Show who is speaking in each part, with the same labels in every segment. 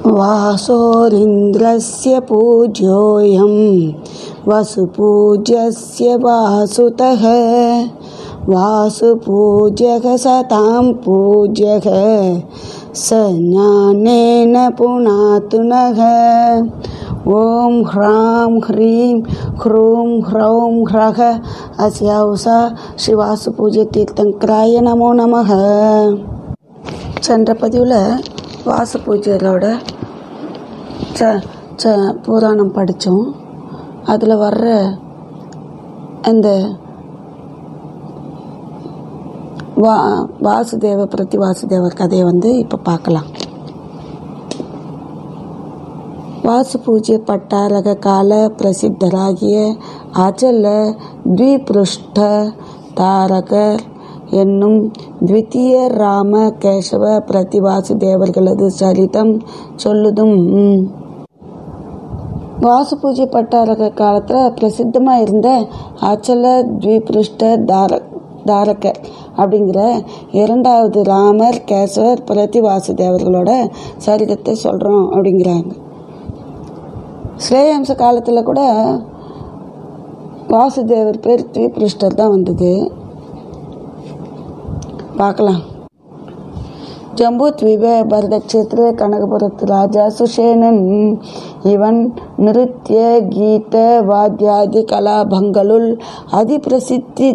Speaker 1: वासोरिन्द्रस्य पूज्योऽयं वसुपूज्यस्य वासुतः वासुपूज्यः सतां पूज्यः स ज्ञानेन पुनातु नः ॐ ह्रां ह्रीं ह्रूं ह्रौं ह्रः अस्यावसा ஸ்ரீவாசுபூஜ்ய நமோ நமः சென்ற பதிவில் வாசு பூஜைகளோட ச ச புராணம் படித்தோம் அதில் வர்ற அந்த வா வாசுதேவ பிரதி வாசுதேவர் கதையை வந்து இப்போ பார்க்கலாம் வாசு பூஜ்ய பட்டாரக கால பிரசித்தராகிய அச்சல த்விபுருஷ்ட தாரகர் என்னும் த்விதீய ராம கேசவ பிரதிவாசு தேவர்களது சரிதம் சொல்லுதும் வாசு பூஜை பட்டாரக காலத்தில் பிரசித்தமாக இருந்த அச்சல த்விபுருஷ்ட தார தாரகர் அப்படிங்கிற இரண்டாவது ராமர் கேசவர் பிரதிவாசு தேவர்களோட சரிதத்தை சொல்கிறோம் அப்படிங்கிறாங்க ஸ்ரேயம்ச காலத்தில் கூட வாசுதேவர் பேர் த்விபுருஷ்டர் தான் வந்தது பார்க்கலாம் ஜம்பூத்வீப பரதக்ஷேத்திர கனகபுரத்து ராஜா சுஷேனன் இவன் நிருத்திய கீத வாத்தியாதி கலாபங்களுள் அதிபிரசித்தி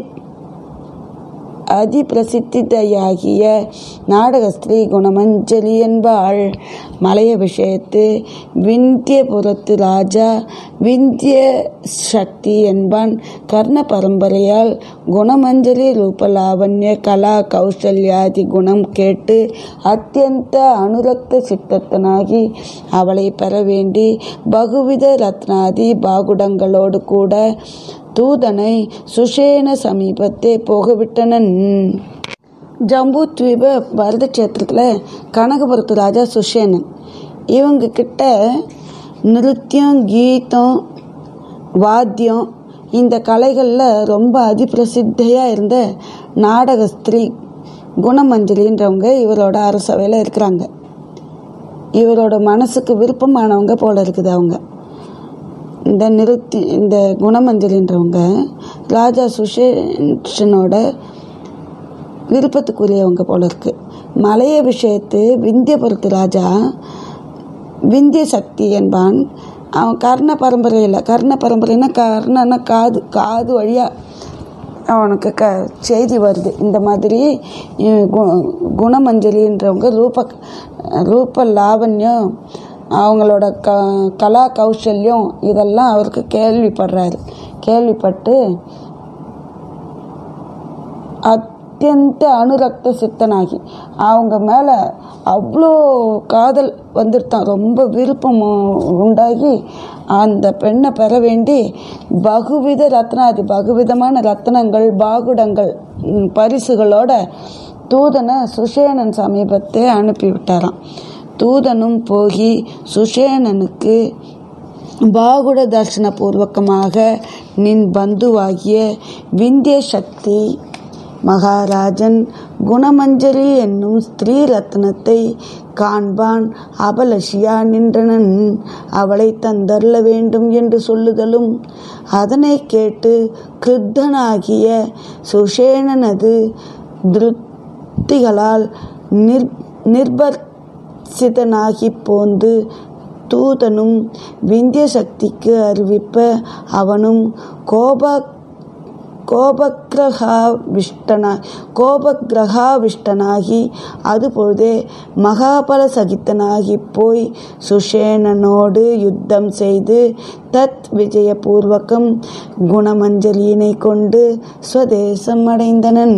Speaker 1: அதிபிரசித்தியாகிய நாடகஸ்திரீ குணமஞ்சலி என்பாள் மலைய விஷயத்து விந்தியபுரத்து ராஜா விந்திய சக்தி என்பான் கர்ண பரம்பரையால் குணமஞ்சலி ரூபலாவண்ய கலா கௌசல்யாதி குணம் கேட்டு அத்தியந்த அனுரக்த சித்தத்தனாகி அவளை பெற வேண்டி பகுவித ரத்னாதி பாகுடங்களோடு கூட தூதனை சுஷேன சமீபத்தே போகவிட்டனன் ஜம்பு தீப பரத கஷேத்திரத்தில் கனகபுரத்து ராஜா சுஷேனன் இவங்க கிட்ட நிருத்தியம் கீதம் வாத்தியம் இந்த கலைகளில் ரொம்ப அதிபிரசித்தையாக இருந்த நாடக ஸ்திரீ குணமஞ்சலின்றவங்க இவரோட அரசவையில் இருக்கிறாங்க இவரோட மனசுக்கு விருப்பமானவங்க போல இருக்குது அவங்க இந்த நிறுத்தி இந்த குணமஞ்சலின்றவங்க ராஜா சுஷேஷனோட விருப்பத்துக்குரியவங்க போல இருக்கு மலைய விஷயத்து விந்தியபுரத்து ராஜா விந்திய சக்தி என்பான் அவன் கர்ண பரம்பரையில் கர்ண பரம்பரைனா கர்ணனா காது காது வழியாக அவனுக்கு க செய்தி வருது இந்த மாதிரி கு குணமஞ்சலின்றவங்க ரூப ரூப லாவண்யம் அவங்களோட க கலா கௌசல்யம் இதெல்லாம் அவருக்கு கேள்விப்படுறாரு கேள்விப்பட்டு அத்தியந்த அனுரக்த சித்தனாகி அவங்க மேலே அவ்வளோ காதல் வந்துட்டான் ரொம்ப விருப்பம் உண்டாகி அந்த பெண்ணை பெற வேண்டி பகுவித ரத்னாதி பகுவிதமான ரத்னங்கள் பாகுடங்கள் பரிசுகளோட தூதனை சுஷேனன் சமீபத்தை அனுப்பிவிட்டாராம் தூதனும் போகி சுஷேனனுக்கு பாகுட தர்சன பூர்வகமாக நின் பந்துவாகிய விந்திய சக்தி மகாராஜன் குணமஞ்சரி என்னும் ஸ்திரீ ரத்னத்தை காண்பான் அபலசியா நின்றனன் அவளை தந்தருள வேண்டும் என்று சொல்லுதலும் அதனை கேட்டு கிருத்தனாகிய சுஷேனனது திருப்திகளால் நிர் நிர்பர் சிதனாகி போந்து தூதனும் விந்திய சக்திக்கு அறிவிப்ப அவனும் கோப கோபக்கிரகாவிஷ்டனா கோபக்கிரகாவிஷ்டனாகி அதுபொழுதே மகாபல சகித்தனாகி போய் சுஷேனனோடு யுத்தம் செய்து தத் விஜயபூர்வகம் குணமஞ்சலியினை கொண்டு ஸ்வதேசம் அடைந்தனன்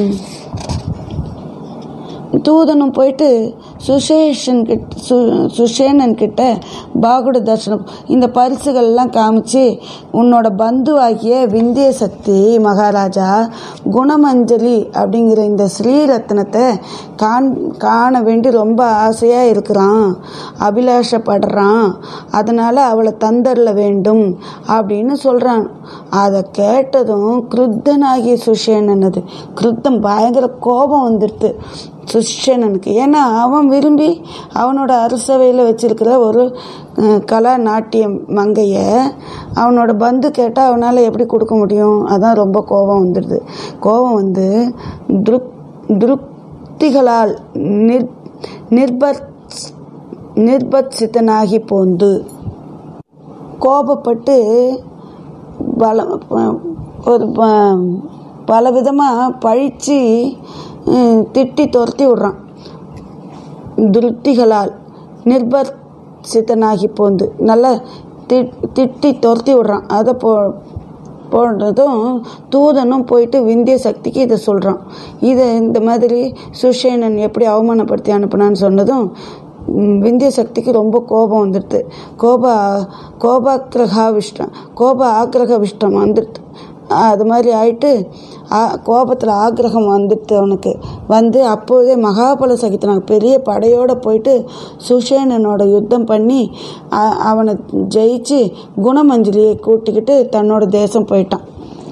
Speaker 1: தூதனும் போயிட்டு சுஷேஷன் கிட்ட சு சுஷேனன் கிட்ட பாகுட தர்சனம் இந்த பரிசுகள்லாம் காமிச்சு உன்னோட பந்துவாகிய விந்திய சக்தி மகாராஜா குணமஞ்சலி அப்படிங்கிற இந்த ஸ்ரீரத்னத்தை காண் காண வேண்டி ரொம்ப ஆசையாக இருக்கிறான் அபிலாஷப்படுறான் அதனால் அவளை தந்தரல வேண்டும் அப்படின்னு சொல்கிறான் அதை கேட்டதும் கிருத்தனாகிய சுஷேனனது கிருத்தம் பயங்கர கோபம் வந்துடுது சுஷேனனுக்கு ஏன்னா அவன் விரும்பி அவனோட அரசவையில் வச்சிருக்கிற ஒரு அஹ், கலா நாட்டியம் மங்கையை அவனோட பந்து கேட்டால் அவனால் எப்படி கொடுக்க முடியும் அதான் ரொம்ப கோபம் வந்துடுது கோபம் வந்து துருப் திருப்திகளால் நிர் நிர்பத் நிர்பத்சித்தனாகி போந்து கோபப்பட்டு பல ஒரு ப- பலவிதமாக பழித்து திட்டி துரத்தி விடுறான் திருப்திகளால் நிர்பர்சித்தனாகி போந்து நல்லா தி திட்டி துரத்தி விடுறான் அதை போ போனதும் தூதனும் போயிட்டு விந்திய சக்திக்கு இதை சொல்கிறான் இதை இந்த மாதிரி சுஷேனன் எப்படி அவமானப்படுத்தி அனுப்புனான்னு சொன்னதும் ம், விந்திய சக்திக்கு ரொம்ப கோபம் வந்துடுது கோப கோபாக்கிரகாவிஷ்டம் கோப ஆக்கிரகவிஷ்டம் வந்துடுது அது மாதிரி ஆயிட்டு கோபத்தில் ஆக்கிரகம் வந்துடுது அவனுக்கு வந்து அப்போதே மகாபல சகித்தனாங்க பெரிய படையோடு போயிட்டு சுஷேனனோட யுத்தம் பண்ணி அ- அவனை ஜெயிச்சு குணமஞ்சலியை கூட்டிக்கிட்டு தன்னோட தேசம் போயிட்டான்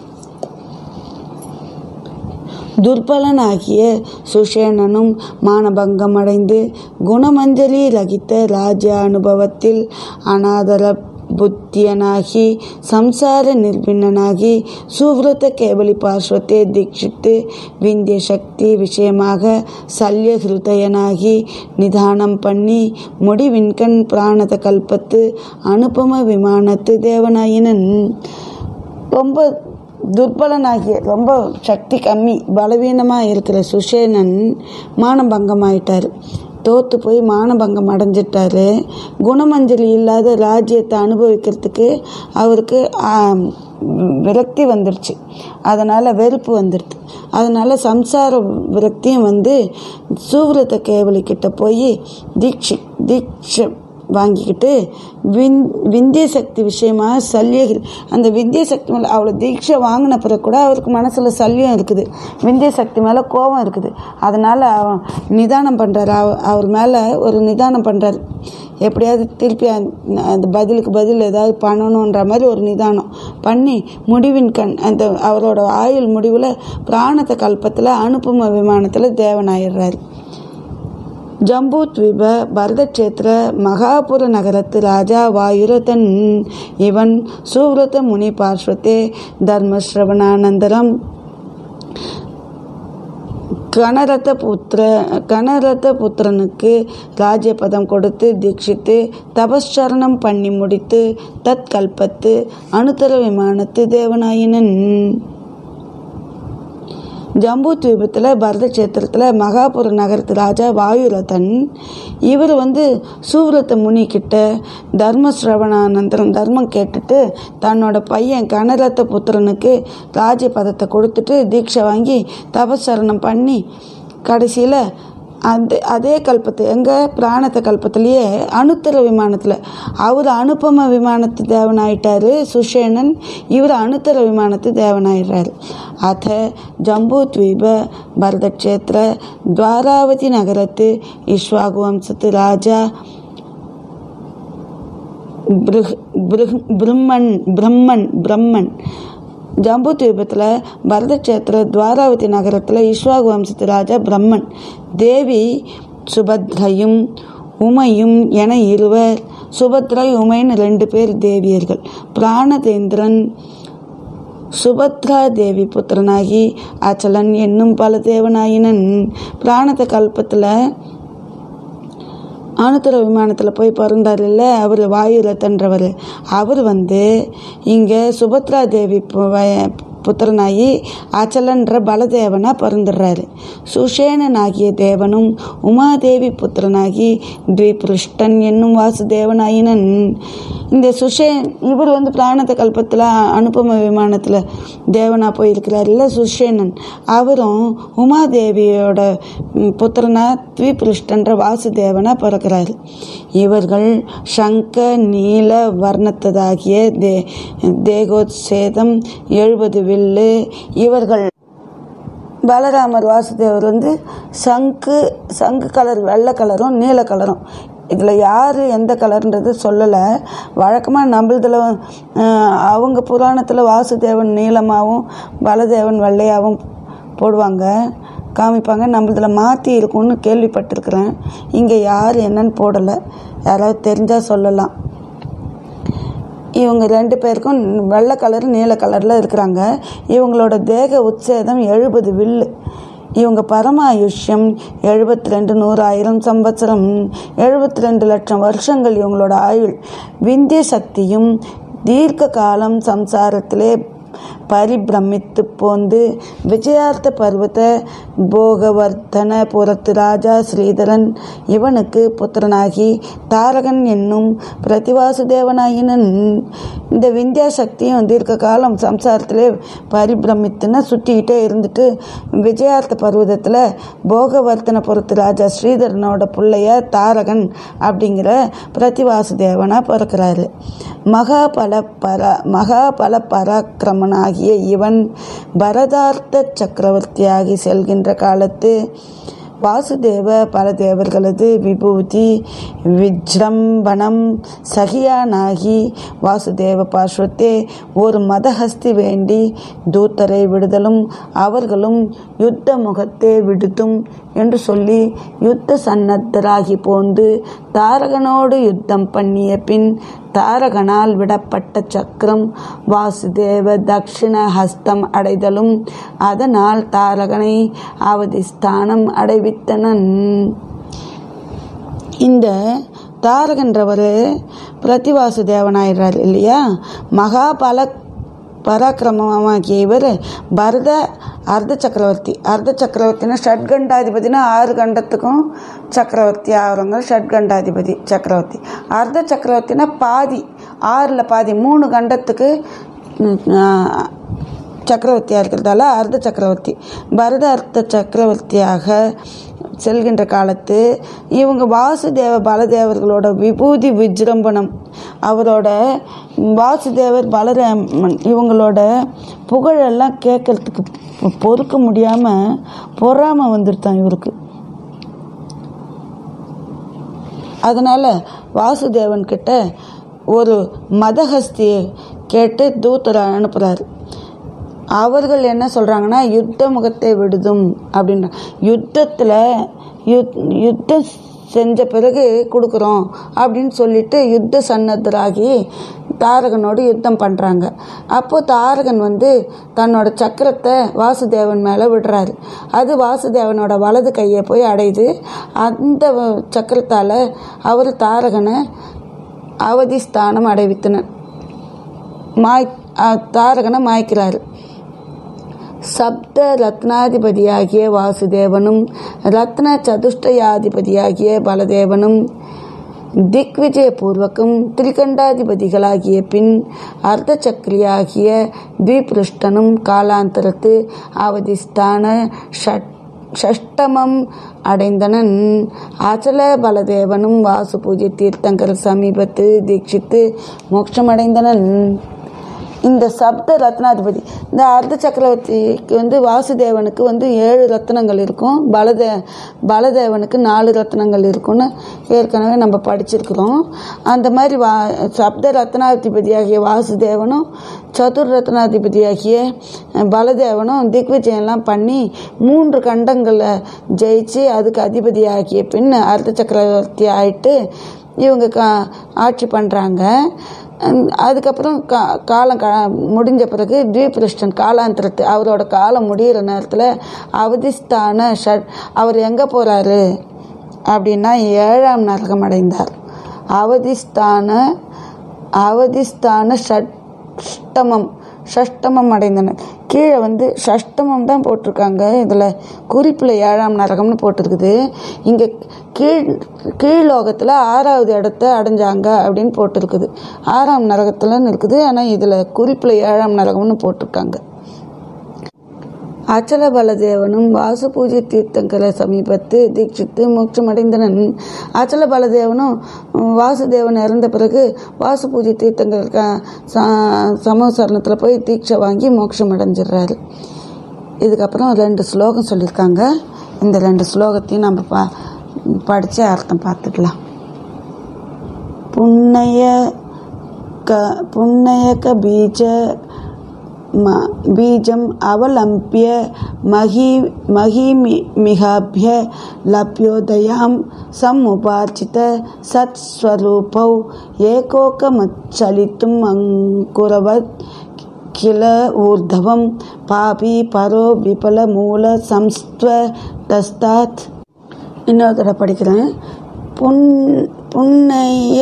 Speaker 1: துர்பலனாகிய சுஷேனனும் மானபங்கம் அடைந்து குணமஞ்சலி ரகித்த ராஜ்ய அனுபவத்தில் அநாதர புத்தியனாகி சம்சார நிர்பின்னனாகி சுவ்ரத கேவலி பார்ஸ்வத்தை தீட்சித்து விந்திய சக்தி விஷயமாக சல்ய ஹிருதயனாகி நிதானம் பண்ணி முடிவின்கண் பிராணத கல்பத்து அனுபம விமானத்து தேவனாயினன் ரொம்ப துர்பலனாகிய ரொம்ப சக்தி கம்மி பலவீனமாக இருக்கிற சுஷேனன் மானபங்கமாயிட்டார் தோத்து போய் மானபங்கம் அடைஞ்சிட்டாரு குணமஞ்சலி இல்லாத ராஜ்யத்தை அனுபவிக்கிறதுக்கு அவருக்கு ஆம், விரக்தி வந்துருச்சு அதனால் வெறுப்பு வந்துடுது அதனால் சம்சார விரக்தியும் வந்து சூவிரத கேவலி கிட்ட போய் தீட்சி தீட்சை வாங்கிக்கிட்டு விந் விந்திய சக்தி விஷயமா சல்யகிரி அந்த விந்திய சக்தி மேலே அவ்வளோ தீட்சை வாங்கின பிறகு கூட அவருக்கு மனசில் சல்யம் இருக்குது விந்திய சக்தி மேலே கோபம் இருக்குது அதனால் அவன் நிதானம் பண்ணுறாரு அவ அவர் மேலே ஒரு நிதானம் பண்ணுறாரு எப்படியாவது திருப்பி அந்த- அந்த பதிலுக்கு பதில் ஏதாவது பண்ணணுன்ற மாதிரி ஒரு நிதானம் பண்ணி முடிவின் கண் அந்த அவரோட ஆயுள் முடிவில் பிராணத்தை கல்பத்தில் அனுப்பும விமானத்தில் தேவனாயிடுறாரு ஜம்பூத்வீப பரதக்ஷேத்திர மகாபுர நகரத்து ராஜா வாயுரதன் இவன் சுவ்ரத முனி பார்ஸ்வத்தே தர்மஸ்ரவணானந்தரம் கணரத புத்திர கணரத புத்திரனுக்கு ராஜ்யபதம் கொடுத்து தீட்சித்து தபஸ்சரணம் பண்ணி முடித்து தத் கல்பத்து அனுத்தர விமானத்து தேவனாயினன் ஜம்பு தீபத்தில் பரதக்ஷேத்திரத்தில் மகாபுர நகரத்து ராஜா வாயுரதன் இவர் வந்து சூரத்த முனி கிட்ட தர்ம சிரவணானந்தரம் தர்மம் கேட்டுட்டு தன்னோட பையன் கனரத்த புத்திரனுக்கு ராஜ்ய பதத்தை கொடுத்துட்டு தீட்சை வாங்கி தபசரணம் பண்ணி கடைசியில் அந்த அதே கல்பத்து எங்கள் பிராணத்த கல்பத்திலேயே அணுத்தர விமானத்தில் அவர் அனுபம விமானத்து தேவனாயிட்டாரு சுஷேனன் இவர் அணுத்தர விமானத்து தேவனாயிடுறாரு அத ஜம்பூத்வீப பரதக்ஷேத்திர துவாராவதி நகரத்து இஷ்வாகு வம்சத்து ராஜா பிருஹ்- பிருஹ்- பிரம்மன் பிரம்மன் பிரம்மன் ஜம்பு தீபத்தில் பரதக்ஷேத்திர துவாராவதி நகரத்தில் இஸ்வாகு வம்சத்து ராஜா பிரம்மன் தேவி சுபத்ரையும் உமையும் என இருவர் சுபத்ரை உமைன்னு ரெண்டு பேர் தேவியர்கள் பிராணதேந்திரன் சுபத்ரா தேவி புத்திரனாகி அச்சலன் என்னும் பல தேவனாயினன் பிராணத கல்பத்தில் அணுத்துற விமானத்தில் போய் பிறந்தார் இல்லை அவர் வாயுரத்தன்றவர் அவர் வந்து இங்கே சுபத்ரா தேவி பு- வய- புத்திரனாகி அச்சலன்ற பலதேவனா பிறந்துடுறாரு சுஷேனனாகிய தேவனும் உமாதேவி புத்திரனாகி த்விபிருஷ்டன் என்னும் வாசுதேவனாயினன் இந்த சுஷேன் இவர் வந்து பிராணத கல்பத்தில் அனுபம விமானத்தில் தேவனா போயிருக்கிறார் இல்லை சுஷேனன் அவரும் உமாதேவியோட ம், புத்திரனா த்விபிருஷ்டன்ற வாசுதேவனா பிறக்கிறாரு இவர்கள் சங்க நீல வர்ணத்ததாகிய தே தேகோத்சேதம் எழுபது வில்லு இவர்கள் பலராமர் வாசுதேவர் வந்து சங்கு சங்கு கலர் வெள்ளை கலரும் நீல கலரும் இதில் யார் எந்த கலர்ன்றது சொல்லலை வழக்கமாக நம்மளதில் அவங்க புராணத்தில் வாசுதேவன் நீலமாகவும் பலதேவன் வெள்ளையாகவும் போடுவாங்க காமிப்பாங்க நம்மளதில் மாற்றி இருக்கும்னு கேள்விப்பட்டிருக்கிறேன் இங்கே யார் என்னன்னு போடலை யாராவது தெரிஞ்சால் சொல்லலாம் இவங்க ரெண்டு பேருக்கும் வெள்ளை கலர் நீல கலரில் இருக்கிறாங்க இவங்களோட தேக உச்சேதம் எழுபது வில்லு இவங்க பரமாயுஷ்யம் எழுபத்தி ரெண்டு நூறாயிரம் சம்பத்சரம் எழுபத்தி ரெண்டு லட்சம் வருஷங்கள் இவங்களோட ஆயுள் விந்திய சக்தியும் தீர்க்க காலம் சம்சாரத்திலே பரிபிரமித்து போந்து விஜயார்த்த பர்வத போகவர்த்தன புறத்து ராஜா ஸ்ரீதரன் இவனுக்கு புத்திரனாகி தாரகன் என்னும் பிரதிவாசுதேவனாயினன் இந்த விந்தியா சக்தியும் தீர்க்க காலம் சம்சாரத்திலே பரிபிரமித்துன்னு சுற்றிக்கிட்டே இருந்துட்டு விஜயார்த்த பர்வதத்தில் போகவர்த்தன புறத்து ராஜா ஸ்ரீதரனோட பிள்ளைய தாரகன் அப்படிங்கிற பிரதிவாசுதேவனாக பிறக்கிறாரு மகாபல பர மகாபல பராக்கிரமனாகிய இவன் பரதார்த்த சக்கரவர்த்தியாகி செல்கின்ற காலத்து வாசுதேவ பலதேவர்களது விபூதி விஜ்ரம்பணம் சகியானாகி வாசுதேவ பார்ஸ்வத்தே ஒரு மதஹஸ்தி வேண்டி தூத்தரை விடுதலும் அவர்களும் யுத்த முகத்தே விடுத்தும் என்று சொல்லி யுத்த சன்னத்தராகி போந்து தாரகனோடு யுத்தம் பண்ணிய பின் தாரகனால் விடப்பட்ட சக்கரம் வாசுதேவ தக்ஷிண ஹஸ்தம் அடைதலும் அதனால் தாரகனை அவதிஸ்தானம் அடைவித்தனன் இந்த தாரகன்றவர் பிரதிவாசு தேவனாயிடுறார் இல்லையா மகாபல பராக்கிரமமாகிய இவர் பரத அர்த்த சக்கரவர்த்தி அர்த்த சக்கரவர்த்தினா ஷட்கண்டாதிபதினா ஆறு கண்டத்துக்கும் சக்கரவர்த்தி ஆகிறவங்க ஷட்கண்டாதிபதி சக்கரவர்த்தி அர்த்த சக்கரவர்த்தினா பாதி ஆறில் பாதி மூணு கண்டத்துக்கு சக்கரவர்த்தியாக இருக்கிறதால அர்த்த சக்கரவர்த்தி பரத அர்த்த சக்கரவர்த்தியாக செல்கின்ற காலத்து இவங்க வாசுதேவ பலதேவர்களோட விபூதி விஜృంభணம் அவரோட வாசுதேவர் பலராமன் இவங்களோட புகழெல்லாம் கேட்கறதுக்கு பொறுக்க முடியாமல் பொறாமல் வந்துருத்தான் இவருக்கு அதனால் வாசுதேவன் கிட்ட ஒரு மதஹஸ்தியை கேட்டு தூத்தரை அனுப்புகிறாரு அவர்கள் என்ன சொல்கிறாங்கன்னா யுத்த முகத்தை விடுதும் அப்படின்ற யுத்தத்தில் யுத் யுத்தம் செஞ்ச பிறகு கொடுக்குறோம் அப்படின்னு சொல்லிட்டு யுத்த சன்னத்தராகி தாரகனோடு யுத்தம் பண்ணுறாங்க அப்போது தாரகன் வந்து தன்னோட சக்கரத்தை வாசுதேவன் மேலே விடுறாரு அது வாசுதேவனோட வலது கையை போய் அடையுது அந்த சக்கரத்தால் அவர் தாரகனை அவதிஸ்தானம் அடைவித்தனர் மாய் தாரகனை மாய்க்கிறாரு சப்த ரத்னாதிபதியாகிய வாசுதேவனும் ரத்ன சதுஷ்டயாதிபதியாகிய பலதேவனும் திக்விஜயபூர்வகம் திரிகண்டாதிபதிகளாகிய பின் அர்த்த சக்கரியாகிய த்விபிருஷ்டனும் காலாந்தரத்து அவதிஸ்தான ஷட் ஷஷ்டமம் அடைந்தனன் அச்சல பலதேவனும் வாசு பூஜை தீர்த்தங்கர் சமீபத்து தீட்சித்து மோட்சமடைந்தனன் இந்த சப்த ரத்னாதிபதி இந்த அர்த்த சக்கரவர்த்திக்கு வந்து வாசுதேவனுக்கு வந்து ஏழு ரத்னங்கள் இருக்கும் பலதே பலதேவனுக்கு நாலு ரத்னங்கள் இருக்கும்னு ஏற்கனவே நம்ம படிச்சிருக்கிறோம் அந்த மாதிரி வா சப்த ரத்னாதிபதியாகிய வாசுதேவனும் சதுர் ரத்னாதிபதியாகிய பலதேவனும் திக்விஜயம்லாம் பண்ணி மூன்று கண்டங்களை ஜெயிச்சு அதுக்கு அதிபதியாகிய பின் அர்த்த சக்கரவர்த்தி ஆயிட்டு இவங்க கா ஆட்சி பண்ணுறாங்க அதுக்கப்புறம் கா காலம் கா முடிஞ்ச பிறகு த்வீபிருஷ்டன் காலாந்திரத்து அவரோட காலம் முடிகிற நேரத்தில் அவதிஸ்தான ஷட் அவர் எங்கே போகிறாரு அப்படின்னா ஏழாம் நரகம் அடைந்தார் அவதிஸ்தான அவதிஸ்தான ஷஷ்டமம் ஷஷ்டமம் அடைந்தனர் கீழே வந்து ஷஷ்டமம் தான் போட்டிருக்காங்க இதில் குறிப்பில் ஏழாம் நரகம்னு போட்டிருக்குது இங்கே கீழ் கீழ்லோகத்தில் ஆறாவது இடத்த அடைஞ்சாங்க அப்படின்னு போட்டிருக்குது ஆறாம் நரகத்தில்னு இருக்குது ஆனால் இதில் குறிப்பில் ஏழாம் நரகம்னு போட்டிருக்காங்க அச்சல பலதேவனும் வாசு பூஜை தீர்த்தங்களை சமீபத்து தீட்சித்து மோட்சமடைந்தனன் அச்சல பலதேவனும் வாசுதேவன் இறந்த பிறகு வாசு பூஜை தீர்த்தங்கள் சமோசரணத்தில் போய் தீட்சை வாங்கி மோட்சம் அடைஞ்சிடுறாரு இதுக்கப்புறம் ரெண்டு ஸ்லோகம் சொல்லியிருக்காங்க இந்த ரெண்டு ஸ்லோகத்தையும் நம்ம பா படித்து அர்த்தம் பார்த்துக்கலாம் புண்ணைய க புண்ணையக பீஜ म बीजम् अवलम्ब्य मही महीमिहाभ्य लभ्योदयां समुपार्जित सत्स्वरूपौ एकोकमच्चलितुम् अङ्कुरवत् किल ऊर्ध्वं पापी परो विफलमूलसंस्त्वतस्तात् இன்னொரு தடவை படிக்கிறேன் புன் புண்ணைய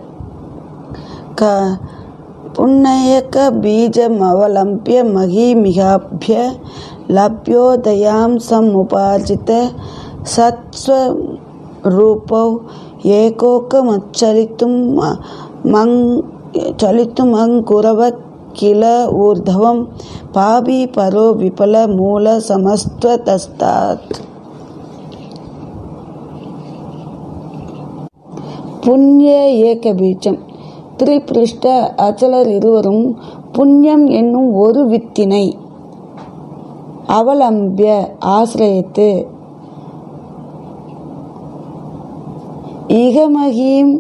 Speaker 1: க पुण्यक बीजमवलम्ब्य महीमिहाभ्य लभ्योदयां समुपार्जित सत्स्वरूपौ एकोकमच्चलितुं मङ् चलितुमङ्कुरवत् किल ऊर्ध्वं पापी परो विफलमूलसमस्त्वतस्तात् புண்ணிய ஏக பீஜம் திரிபிருஷ்ட அச்சலர் இருவரும் புண்ணியம் என்னும் ஒரு வித்தினை அவலம்பிய ஆசிரியத்து இகமகீம்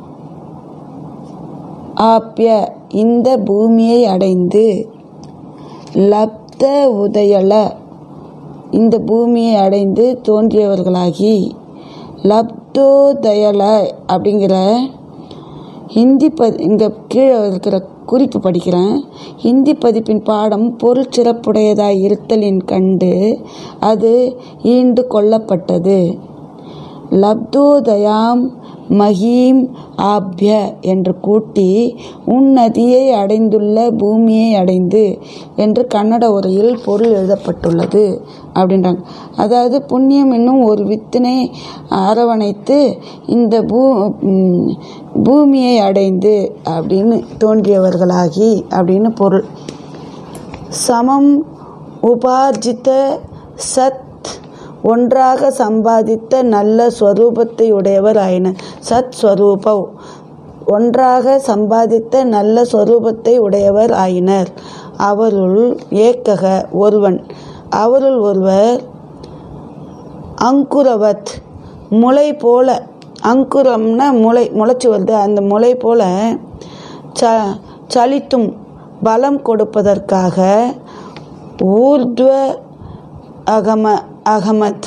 Speaker 1: ஆப்பிய இந்த பூமியை அடைந்து லப்த உதயல இந்த பூமியை அடைந்து தோன்றியவர்களாகி லப்தோதயல அப்படிங்கிற ஹிந்தி ப இங்கே கீழே இருக்கிற குறிப்பு படிக்கிறேன் ஹிந்தி பதிப்பின் பாடம் பொருள் சிறப்புடையதாய் இருத்தலின் கண்டு அது ஈண்டு கொள்ளப்பட்டது லப்தோதயாம் மஹீம் ஆப்ய என்று கூட்டி உன்னதியை அடைந்துள்ள பூமியை அடைந்து என்று கன்னட உரையில் பொருள் எழுதப்பட்டுள்ளது அப்படின்றாங்க அதாவது புண்ணியம் என்னும் ஒரு வித்தினை அரவணைத்து இந்த பூ பூமியை அடைந்து அப்படின்னு தோன்றியவர்களாகி அப்படின்னு பொருள் சமம் உபார்ஜித்த சத் ஒன்றாக சம்பாதித்த நல்ல ஸ்வரூபத்தை உடையவர் ஆயினர் சத் ஸ்வரூபவ் ஒன்றாக சம்பாதித்த நல்ல ஸ்வரூபத்தை உடையவர் ஆயினர் அவருள் ஏக்கக ஒருவன் அவருள் ஒருவர் அங்குரவத் முளை போல அங்குரம்னா முளை முளைச்சி வருது அந்த முளை போல ச சலித்தும் பலம் கொடுப்பதற்காக ஊர்துவ அகம அகமத்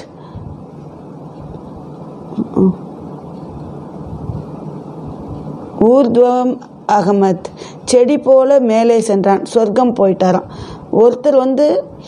Speaker 1: ஊர்துவம் அகமத் செடி போல மேலே சென்றான் சொர்க்கம் போயிட்டாராம் ஒருத்தர் வந்து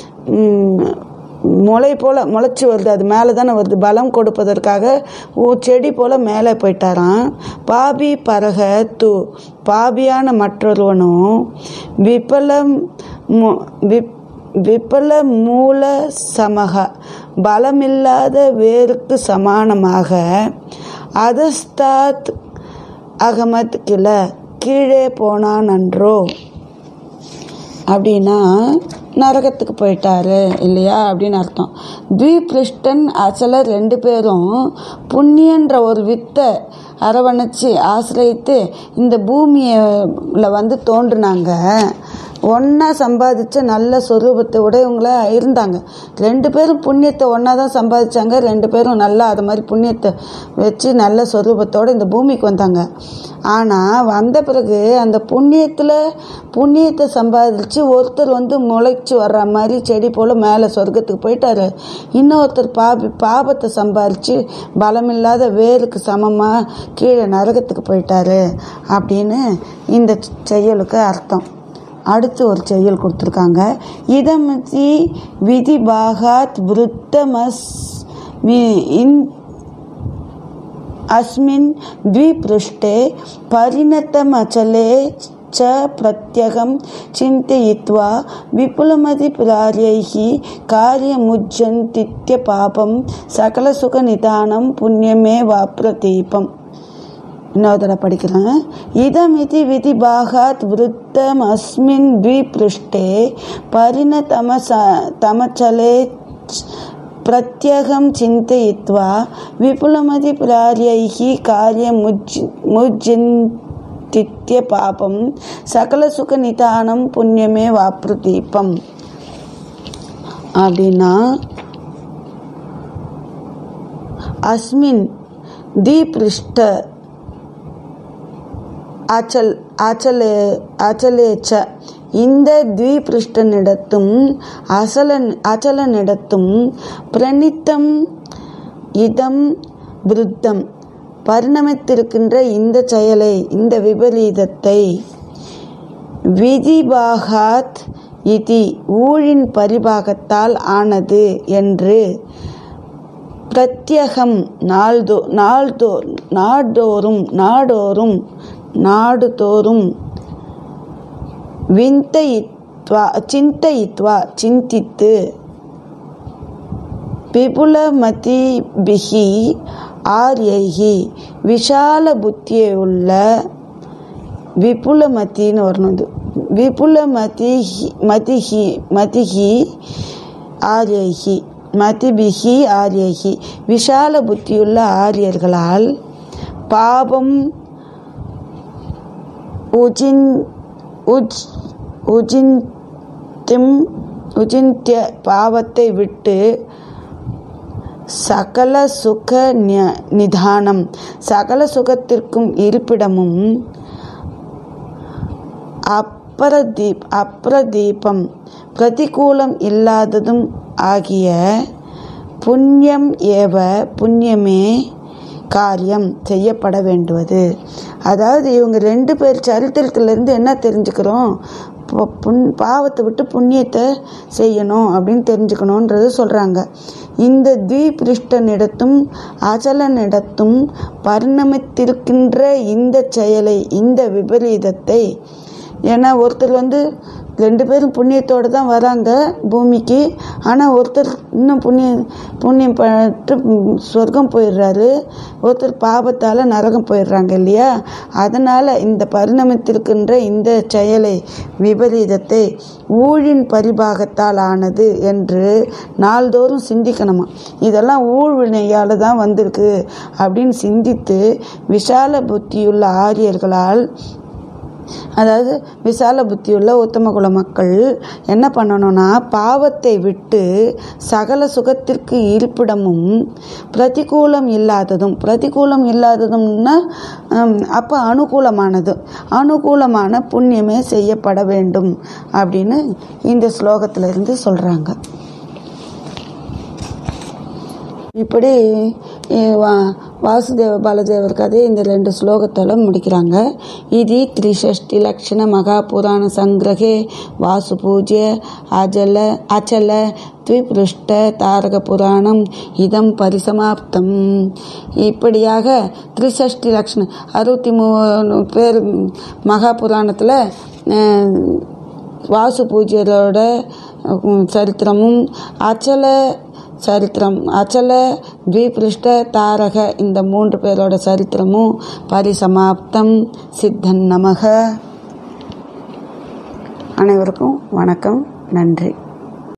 Speaker 1: முளை போல் முளைச்சி வருது அது மேலே தானே வருது பலம் கொடுப்பதற்காக செடி போல் மேலே போயிட்டாராம் பாபி பரக து பாபியான மற்றொருவனும் விபலம் விப் விபல மூல சமக பலமில்லாத வேருக்கு சமானமாக அதஸ்தாத் அகமத் கிள கீழே போனான் அன்றோ அப்படின்னா நரகத்துக்கு போயிட்டாரு இல்லையா அப்படின்னு அர்த்தம் த்விபிருஷ்டன் அசலர் ரெண்டு பேரும் புண்ணியன்ற ஒரு வித்தை அரவணைச்சு ஆசிரியத்து இந்த பூமியில் வந்து தோன்றுனாங்க ஒன்றா சம்பாதிச்ச நல்ல சொரூபத்தை உடையவங்களாக இருந்தாங்க ரெண்டு பேரும் புண்ணியத்தை ஒன்றா தான் சம்பாதிச்சாங்க ரெண்டு பேரும் நல்லா அது மாதிரி புண்ணியத்தை வச்சு நல்ல சொரூபத்தோடு இந்த பூமிக்கு வந்தாங்க ஆனால் வந்த பிறகு அந்த புண்ணியத்தில் புண்ணியத்தை சம்பாதிச்சு ஒருத்தர் வந்து முளைச்சி வர்ற மாதிரி செடி போல் மேலே சொர்க்கத்துக்கு போயிட்டாரு இன்னொருத்தர் பாபி பாபத்தை சம்பாதிச்சு பலமில்லாத வேருக்கு சமமாக கீழே நரகத்துக்கு போயிட்டாரு அப்படின்னு இந்த செயலுக்கு அர்த்தம் அடுத்து ஒரு செயல் கொடுத்துருக்காங்க இதமதி விதி பாகாத் விருத்தமஸ் இன் अस्मिन् द्विपृष्ठे परिणतमचले च प्रत्यगं चिन्तयित्वा विपुलमतिप्रार्यैः कार्यमुज्जन्तीत्यपापं सकलसुखनिदानं पुण्यमेवाप्रतीपम् இன்னொரு தடவை படிக்கிறேன் இதமிதி விதி பாகாத் விருத்தம் அஸ்மின் த்விபிருஷ்டே பரிணதம தமச்சலே प्रत्यगं चिन्तयित्वा विपुलमतिप्रार्यैः कार्यमुज् मुज्जिन्तित्य पापं सकलसुखनिதானம் புண்ணியமே வாப்ருதீபம் அப்படின்னா அஸ்மின் தீபிருஷ்ட ஆச்சல் ஆச்சலே ஆச்சலேச்ச இந்த த்விபிருஷ்டனிடத்தும் அசலன் அச்சலனிடத்தும் பிரணித்தம் இதம் விருத்தம் பரிணமித்திருக்கின்ற இந்த செயலை இந்த விபரீதத்தை விதிபாகாத் இதி ஊழின் பரிபாகத்தால் ஆனது என்று பிரத்யகம் நாள்தோ நாள்தோ நாடோறும் நாடோறும் நாடுதோறும் விந்தயித்வா சிந்தயித்வா சிந்தித்து விபுலமதிபிகி ஆரியைகி விஷால புத்தியுள்ள விபுலமதின்னு வரணும் இது விபுலமதிஹி மதிஹி மதிஹி ஆரியைகி மதிபிகி ஆரியைகி விஷால புத்தியுள்ள ஆரியர்களால் பாபம் உஜின் உஜ் உஜிந்திம் உஜிந்திய பாவத்தை விட்டு சகல சுக நி- நிதானம் சகல சுகத்திற்கும் இருப்பிடமும் அப்ரதீப் அப்ரதீபம் பிரதிகூலம் இல்லாததும் ஆகிய புண்ணியம் ஏவ புண்ணியமே காரியம் செய்யப்பட வேண்டுவது அதாவது இவங்க ரெண்டு பேர் சரித்திரத்திலேருந்து என்ன தெரிஞ்சுக்கிறோம் பு- புண் பாவத்தை விட்டு புண்ணியத்தை செய்யணும் அப்படின்னு தெரிஞ்சுக்கணுன்றது சொல்கிறாங்க இந்த த்விபிருஷ்டனிடத்தும் அச்சலனிடத்தும் பரிணமித்திருக்கின்ற இந்த செயலை இந்த விபரீதத்தை ஏன்னா ஒருத்தர் வந்து ரெண்டு பேரும் புண்ணியத்தோடு தான் வராங்க பூமிக்கு ஆனால் ஒருத்தர் இன்னும் புண்ணியம் புண்ணியம் பட்டு ம், சொர்க்கம் போயிடுறாரு ஒருத்தர் பாபத்தால் நரகம் போயிடுறாங்க இல்லையா அதனால் இந்த பரிணமித்திருக்கின்ற இந்த செயலை விபரீதத்தை ஊழின் பரிபாகத்தால் ஆனது என்று நாள்தோறும் சிந்திக்கணுமா இதெல்லாம் ஊழ்வினையால் தான் வந்திருக்கு அப்படின்னு சிந்தித்து விஷால புத்தியுள்ள ஆரியர்களால் அதாவது விசால புத்தியுள்ள உத்தம குல மக்கள் என்ன பண்ணணும்னா பாவத்தை விட்டு சகல சுகத்திற்கு இருப்பிடமும் பிரதிகூலம் இல்லாததும் பிரதிகூலம் இல்லாததும்னா ஹம், அப்போ அனுகூலமானது அனுகூலமான புண்ணியமே செய்யப்பட வேண்டும் அப்படின்னு இந்த ஸ்லோகத்துல இருந்து சொல்கிறாங்க இப்படி அஹ், வா- வாசுதேவ பாலதேவர் கதையை இந்த ரெண்டு ஸ்லோகத்தோட முடிக்கிறாங்க இது த்ரிஷஷ்டி லக்ஷண மகா புராண சங்கிரகே வாசு பூஜ்ய அஜல அச்சல த்விபிருஷ்ட தாரக புராணம் இதம் பரிசமாப்தம் இப்படியாக த்ரிஷஷ்டி லக்ஷண அறுபத்தி மூணு பேர் மகா புராணத்தில் வாசு பூஜ்யரோட உம், சரித்திரமும் அச்சல சரித்திரம் அச்சல த்விபிருஷ்ட தாரக இந்த மூன்று பேரோட சரித்திரமும் பரிசமாப்தம் சித்தன் நமக அனைவருக்கும் வணக்கம் நன்றி